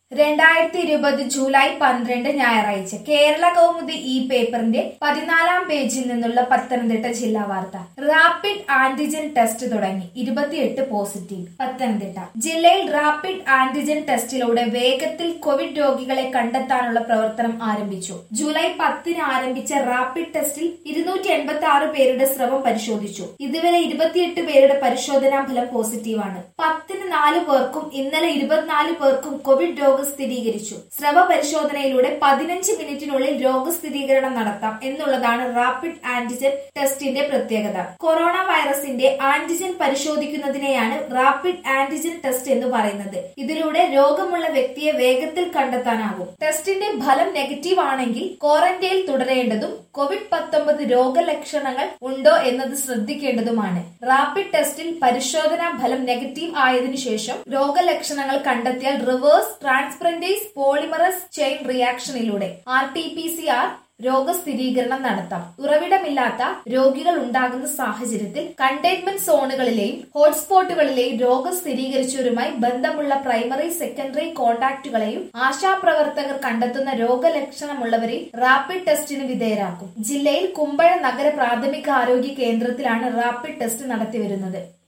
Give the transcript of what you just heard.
രണ്ടായിരത്തി ഇരുപത് ജൂലൈ പന്ത്രണ്ട് ഞായറാഴ്ച കേരള കൗമുദി ഈ പേപ്പറിന്റെ പതിനാലാം പേജിൽ നിന്നുള്ള പത്തനംതിട്ട ജില്ലാ വാർത്ത റാപ്പിഡ് ആന്റിജൻ ടെസ്റ്റ് തുടങ്ങി ഇരുപത്തിയെട്ട് പോസിറ്റീവ് പത്തനംതിട്ട ജില്ലയിൽ റാപ്പിഡ് ആന്റിജൻ ടെസ്റ്റിലൂടെ വേഗത്തിൽ കോവിഡ് രോഗികളെ കണ്ടെത്താനുള്ള പ്രവർത്തനം ആരംഭിച്ചു ജൂലൈ പത്തിന് ആരംഭിച്ച റാപ്പിഡ് ടെസ്റ്റിൽ ഇരുന്നൂറ്റി എൺപത്തി ആറ് പേരുടെ സ്രവം പരിശോധിച്ചു ഇതുവരെ ഇരുപത്തിയെട്ട് പേരുടെ പരിശോധനാ ഫലം പോസിറ്റീവാണ് പത്തിന് നാല് പേർക്കും ഇന്നലെ ഇരുപത്തിനാല് പേർക്കും കോവിഡ് രോഗം സ്ഥിരീകരിച്ചു സ്രവ പരിശോധനയിലൂടെ പതിനഞ്ച് മിനിറ്റിനുള്ളിൽ രോഗസ്ഥിരീകരണം നടത്താം എന്നുള്ളതാണ് റാപ്പിഡ് ആന്റിജൻ ടെസ്റ്റിന്റെ പ്രത്യേകത കൊറോണ വൈറസിന്റെ ആന്റിജൻ പരിശോധിക്കുന്നതിനെയാണ് റാപ്പിഡ് ആന്റിജൻ ടെസ്റ്റ് എന്ന് പറയുന്നത് ഇതിലൂടെ രോഗമുള്ള വ്യക്തിയെ വേഗത്തിൽ കണ്ടെത്താനാകും ടെസ്റ്റിന്റെ ഫലം നെഗറ്റീവ് ആണെങ്കിൽ ക്വാറന്റൈനിൽ തുടരേണ്ടതും കോവിഡ് പത്തൊമ്പത് രോഗലക്ഷണങ്ങൾ ഉണ്ടോ എന്നത് ശ്രദ്ധിക്കേണ്ടതുമാണ് റാപ്പിഡ് ടെസ്റ്റിൽ പരിശോധനാ ഫലം നെഗറ്റീവ് ആയതിനു ശേഷം രോഗലക്ഷണങ്ങൾ കണ്ടെത്തിയാൽ റിവേഴ്സ് ട്രാൻസ്പെറന്റൈസ് പോളിമറസ് ചെയിൻ റിയാക്ഷനിലൂടെ R T P C R രോഗസ്ഥിരീകരണം നടത്താം ഉറവിടമില്ലാത്ത രോഗികൾ ഉണ്ടാകുന്ന സാഹചര്യത്തിൽ കണ്ടെയ്ൻമെന്റ് സോണുകളിലെയും ഹോട്ട്സ്പോട്ടുകളിലെയും രോഗം സ്ഥിരീകരിച്ചവരുമായി ബന്ധമുള്ള പ്രൈമറി സെക്കൻഡറി കോണ്ടാക്റ്റുകളെയും ആശാപ്രവർത്തകർ കണ്ടെത്തുന്ന രോഗലക്ഷണമുള്ളവരെയും റാപ്പിഡ് ടെസ്റ്റിന് വിധേയരാക്കും ജില്ലയിൽ കുമ്പഴ നഗര പ്രാഥമിക ആരോഗ്യ കേന്ദ്രത്തിലാണ് റാപ്പിഡ് ടെസ്റ്റ് നടത്തിവരുന്നത്